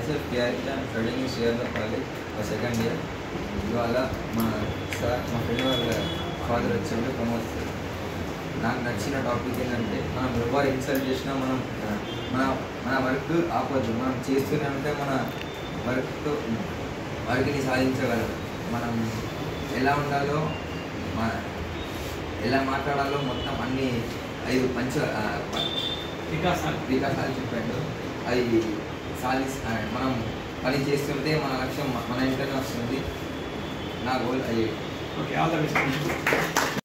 myself KRK, I'm studying in Sriyanda College for second year. ఇవాళ మా sir మా friend వాళ్ళ ఫాదర్ వచ్చాడు ప్రమోద్ సార్ నాకు నచ్చిన టాపిక్ ఏంటంటే మనం ఎవరు ఇన్సల్ట్ చేసినా మనం మన మన వర్క్ ఆపొద్దు మనం చేస్తూనే ఉంటే మన వర్క్తో వర్క్ని సాధించగలం మనం ఎలా ఉండాలో మన ఎలా మాట్లాడాలో మొత్తం అన్ని ఐదు పంచ ఆ, ప- వికాసాలు వికాసాలు చెప్పాడు అది సాధి మనం పని చేస్తుంటే మన లక్ష్యం మన ఇంట్లోనే వస్తుంది నా గోల్ అది ఓకే ఆల్ ద బెస్ట్